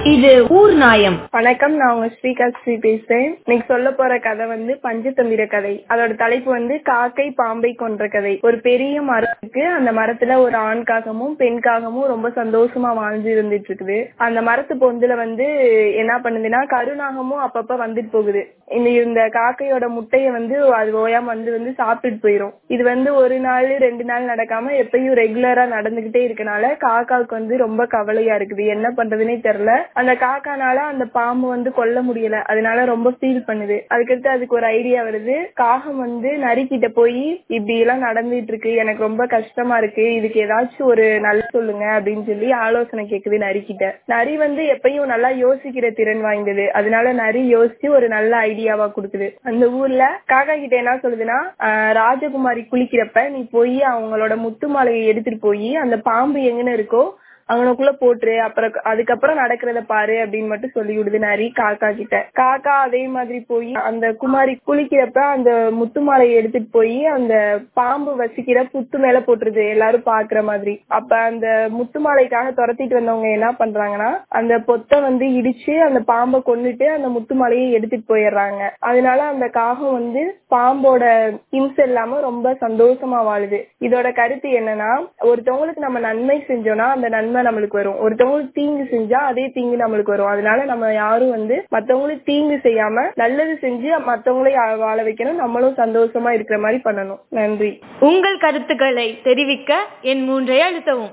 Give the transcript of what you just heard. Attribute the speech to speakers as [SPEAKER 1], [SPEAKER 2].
[SPEAKER 1] இது ஊர் நாயம்
[SPEAKER 2] வணக்கம் நான் உங்க ஸ்ரீகாஸ்ரீ பேசுறேன் இன்னைக்கு சொல்ல போற கதை வந்து பஞ்சதந்திர கதை அதோட தலைப்பு வந்து காக்கை பாம்பை கொன்ற கதை ஒரு பெரிய மரம் இருக்கு அந்த மரத்துல ஒரு ஆண் காகமும் பெண் காகமும் ரொம்ப சந்தோஷமா வாழ்ந்து இருந்துட்டு இருக்குது அந்த மரத்து பொந்துல வந்து என்ன பண்ணுதுன்னா கருநாகமும் அப்பப்ப வந்துட்டு போகுது இந்த இந்த காக்கையோட முட்டைய வந்து அது ஓயாம வந்து வந்து சாப்பிட்டுட்டு போயிரும் இது வந்து ஒரு நாள் ரெண்டு நாள் நடக்காம எப்பயும் ரெகுலரா நடந்துகிட்டே இருக்கனால காக்காவுக்கு வந்து ரொம்ப கவலையா இருக்குது என்ன பண்றதுன்னே தெரியல அந்த காக்கானால அந்த பாம்பு வந்து கொல்ல முடியல அதனால ரொம்ப ஃபீல் பண்ணுது அதுக்கடுத்து அதுக்கு ஒரு ஐடியா வருது காகம் வந்து நரிக்கிட்ட போய் இப்படி எல்லாம் நடந்துட்டு இருக்கு எனக்கு ரொம்ப கஷ்டமா இருக்கு இதுக்கு ஏதாச்சும் ஒரு நல்ல சொல்லுங்க அப்படின்னு சொல்லி ஆலோசனை கேக்குது நரிக்கிட்ட நரி வந்து எப்பயும் நல்லா யோசிக்கிற திறன் வாய்ந்தது அதனால நரி யோசிச்சு ஒரு நல்ல ஐடியாவா கொடுக்குது அந்த ஊர்ல காக்கா கிட்ட என்ன சொல்லுதுன்னா ஆஹ் ராஜகுமாரி குளிக்கிறப்ப நீ போய் அவங்களோட முத்து மாலையை எடுத்துட்டு போய் அந்த பாம்பு எங்கன்னு இருக்கோ அவனுக்குள்ள போட்டுரு அப்புறம் அதுக்கப்புறம் நடக்கிறத பாரு அப்படின்னு மட்டும் சொல்லி விடுது நரி காக்கா கிட்ட காக்கா அதே மாதிரி போய் அந்த குமாரி குளிக்கிறப்ப அந்த முத்து மாலையை எடுத்துட்டு போய் அந்த பாம்பு வசிக்கிற புத்து மேல போட்டுருது எல்லாரும் பாக்குற மாதிரி அப்ப அந்த முத்து மாலைக்காக துரத்திட்டு வந்தவங்க என்ன பண்றாங்கன்னா அந்த பொத்தை வந்து இடிச்சு அந்த பாம்பை கொன்னுட்டு அந்த முத்து மாலையை எடுத்துட்டு போயிடுறாங்க அதனால அந்த காகம் வந்து பாம்போட ஹிம்சை இல்லாம ரொம்ப சந்தோஷமா வாழுது இதோட கருத்து என்னன்னா ஒருத்தவங்களுக்கு நம்ம நன்மை செஞ்சோம்னா அந்த நன்மை நம்மளுக்கு வரும் ஒருத்தவங்களுக்கு தீங்கு செஞ்சா அதே தீங்கு நம்மளுக்கு வரும் அதனால நம்ம யாரும் வந்து மத்தவங்களுக்கு தீங்கு செய்யாம நல்லது செஞ்சு மத்தவங்களை வாழ வைக்கணும் நம்மளும் சந்தோஷமா இருக்கிற மாதிரி பண்ணணும் நன்றி
[SPEAKER 1] உங்கள் கருத்துக்களை தெரிவிக்க என் மூன்றை அழுத்தவும்